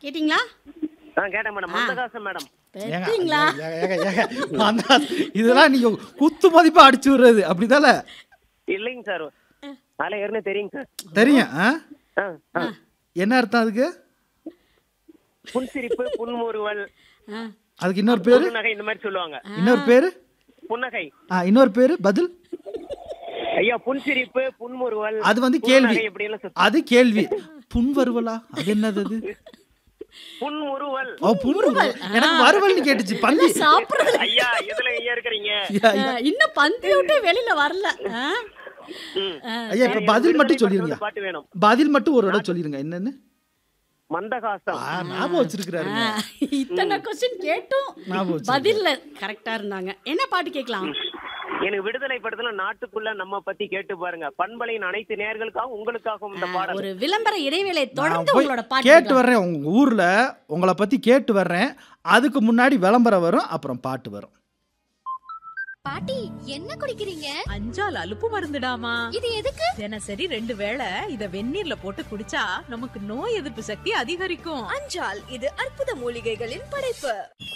கேட்டிங்களா ஆ கேட்டேன் madam மந்தகாசம் madam ஏங்க, பெத்தீங்களா ஏங்க, ஏங்க, ஏங்க, அந்த- இதெல்லாம் நீங்க குத்து மதிப்பா அடிச்சு விடுறது அப்படிதானே இல்லைங்க சார் அதில் ஏற்கனவே தெரியுங்க சார் தெரியும் ஆ? ஆ ஆ என்ன அர்த்தம் அதுக்கு புன்சிரிப்பு புன்முறுவல் ஆ, அதுக்கு இன்னொரு பேரு புன்னகை இந்த மாதிரி சொல்லுவாங்க இன்னொரு பேரு புன்னகை ஆ இன்னொரு பேரு பதில் ஐயா புன்சிரிப்பு புன்முறுவல் அது வந்து கேள்வி புன்னகை இப்படி எல்லாம் சொல் அது கேள்வி புண் வருவலா அது என்னது அது புன்முறுவல் ஓ புண் வருவல் எனக்கு வருவல்னு கேட்டுச்சு பந்தி சாப்பிடுறது ஐயா எதுல ஐயா இருக்கிறீங்க ஆ, இன்னும் பந்தி விட்டு வெளியில வரல ஆ? ம். ஆ, ஐயா இப்ப பதில் மட்டும் சொல்லிருங்க பாட்டு வேணும் பதில் மட்டும் ஒரு இடம் சொல்லிருங்க என்னன்னு மந்தகாசம் ஆ, ஞாபகம் வச்சிருக்கிறாருங்க ஆ, இத்தனை கொஸ்டின் கேட்டும் ஞாபகம் வச்சிருக்காரு. பதில்ல கரெக்டா இருந்தாங்க என்ன பாட்டு கேட்கலாம் எனக்கு விடுதலை படத்துல நாட்டுக்குள்ள நம்ம பத்தி கேட்டு பாருங்க பண்பலையின் அனைத்து நேர்களுக்காகவும் உங்களுக்காகவும் இந்த பாடல் ஒரு விளம்பர இடைவேளை நான் தொடர்ந்து போய் உங்களோட பாட்டு கேட்டு கேட்கலாம். வர்றேன் உங்க ஊர்ல உங்களை பத்தி கேட்டு வர்றேன் அதுக்கு முன்னாடி விளம்பரம் வரும் அப்புறம் பாட்டு வரும் பாட்டி என்ன குடிக்கிறீங்க அஞ்சால் அலுப்பு மருந்துடாமா இது எதுக்கு தினசரி ரெண்டு வேளை இத வெந்நீர்ல போட்டு குடிச்சா நமக்கு நோய் எதிர்ப்பு சக்தி அதிகரிக்கும் அஞ்சால் இது அற்புத மூலிகைகளின் படைப்பு